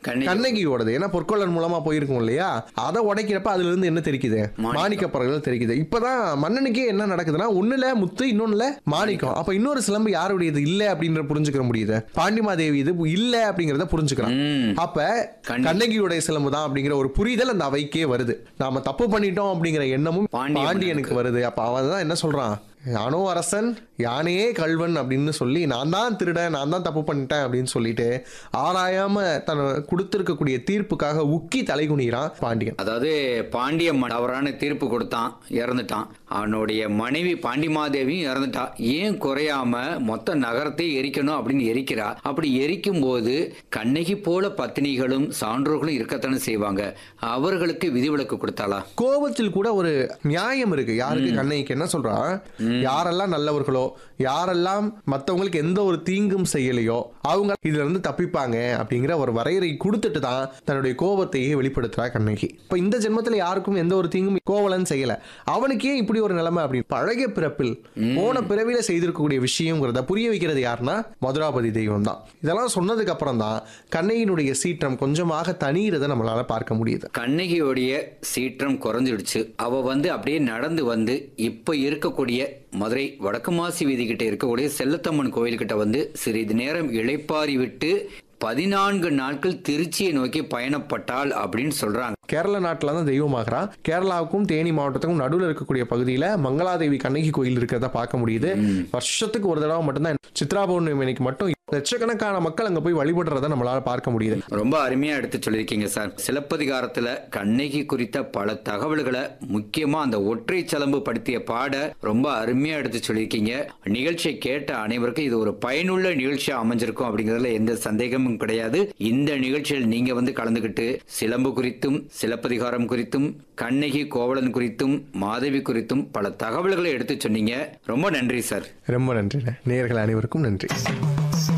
கண்ணகி. கண்ணகியோடது ஏன்னா பொற்கொள்ளன் மூலமா போயிருக்கும் இல்லையா அதை உடைக்கிறப்ப அதுல இருந்து என்ன தெரிக்குது மாணிக்கம். மாணிக்க பறவைகள் தெரிக்குது இப்பதான் மன்னனுக்கே என்ன நடக்குதுன்னா ஒண்ணுல முத்து இன்னொன்னுல மாணிக்கம் அப்ப இன்னொரு சிலம்பு யாருடையது இல்ல அப்படின்ற புரிஞ்சுக்கிற முடியுது பாண்டிமாதேவி இது இல்ல அப்படிங்கறத புரிஞ்சுக்கிறான் ம். அப்ப கண்ணகி. கண்ணகியுடைய சிலம்பு தான் அப்படிங்கிற ஒரு புரிதல் அந்த அவைக்கே வருது நாம தப்பு பண்ணிட்டோம் அப்படிங்கிற எண்ணமும் பாண்டிய பாண்டியனுக்கு வருது அப்ப அவன் தான் என்ன சொல்றான் யானோ அரசன் யானையே கல்வன் அப்படின்னு சொல்லி நான் தான் திருடன் நான் தான் தப்பு பண்ணிட்டேன் அப்படின்னு சொல்லிட்டு ஆராயாம தன் கொடுத்திருக்கக்கூடிய தீர்ப்புக்காக உக்கி தலைகுனிறான் பாண்டியன் அதாவது பாண்டிய ம- தவறான தீர்ப்பு கொடுத்தான் இறந்துட்டான் அவனுடைய மனைவி பாண்டிமாதேவியும் இறந்துட்டா ஏன் குறையாம மொத்த நகரத்தை எரிக்கணும் அப்படின்னு எரிக்கிறா அப்படி எரிக்கும் போது கண்ணகி போல பத்தினிகளும் சான்றோர்களும் இருக்கத்தானே செய்வாங்க அவர்களுக்கு விதிவிலக்கு கொடுத்தாளா கோபத்தில் கூட ஒரு நியாயம் இருக்கு யாருக்கு கண்ணைக்கு என்ன சொல்றான் யாரெல்லாம் நல்லவர்களோ யாரெல்லாம் மத்தவங்களுக்கு எந்த ஒரு தீங்கும் செய்யலையோ அவங்க இதுல இருந்து தப்பிப்பாங்க அப்படிங்கிற ஒரு வரையறை கொடுத்துட்டு தான் தன்னுடைய கோபத்தையே வெளிப்படுத்துறா கண்ணகி இப்ப இந்த ஜென்மத்துல யாருக்கும் எந்த ஒரு தீங்கும் கோவலன் செய்யல அவனுக்கே இப்படி ஒரு நிலைமை அப்படி பழகிய பிறப்பில் போன பிறவில செய்திருக்கக்கூடிய விஷயங்கிறத புரிய வைக்கிறது யாருன்னா மதுராபதி தெய்வம் தான் இதெல்லாம் சொன்னதுக்கு அப்புறம் தான் கண்ணகியினுடைய சீற்றம் கொஞ்சமாக தனியிறதை நம்மளால பார்க்க முடியுது கண்ணகியோடைய சீற்றம் குறைஞ்சிடுச்சு அவ வந்து அப்படியே நடந்து வந்து இப்ப இருக்கக்கூடிய மதுரை வடக்கு மாசி வீதி கிட்ட இருக்கக்கூடிய செல்லத்தம்மன் கோயில் கிட்ட வந்து சிறிது நேரம் இளைப்பாரி விட்டு பதினான்கு நாட்கள் திருச்சியை நோக்கி பயணப்பட்டாள் அப்படின்னு சொல்றாங்க கேரள நாட்டில் தான் தெய்வமாகறா கேரளாவுக்கும் தேனி மாவட்டத்துக்கும் நடுவில் இருக்கக்கூடிய பகுதியில் மங்களாதேவி கண்ணகி கோயில் இருக்கிறத பார்க்க முடியுது வருஷத்துக்கு ஒரு தடவை மட்டும்தான் சித்ரா பௌர்ணமி அன்னைக்கு மட்டும் லட்சக்கணக்கான மக்கள் அங்கே போய் வழிபடுறத நம்மளால பார்க்க முடியுது ரொம்ப அருமையா எடுத்து சொல்லியிருக்கீங்க சார் சிலப்பதிகாரத்துல கண்ணகி குறித்த பல தகவல்களை முக்கியமா அந்த ஒற்றை சலம்பு படுத்திய பாட ரொம்ப அருமையா எடுத்து சொல்லியிருக்கீங்க நிகழ்ச்சியை கேட்ட அனைவருக்கும் இது ஒரு பயனுள்ள நிகழ்ச்சியா அமைஞ்சிருக்கும் அப்படிங்கறதுல எந்த சந்தேகமும் கிடையாது இந்த நிகழ்ச்சியில் நீங்க வந்து கலந்துகிட்டு சிலம்பு குறித்தும் சிலப்பதிகாரம் குறித்தும் கண்ணகி கோவலன் குறித்தும் மாதவி குறித்தும் பல தகவல்களை எடுத்து சொன்னீங்க ரொம்ப நன்றி சார் ரொம்ப நன்றி நேயர்கள் அனைவருக்கும் நன்றி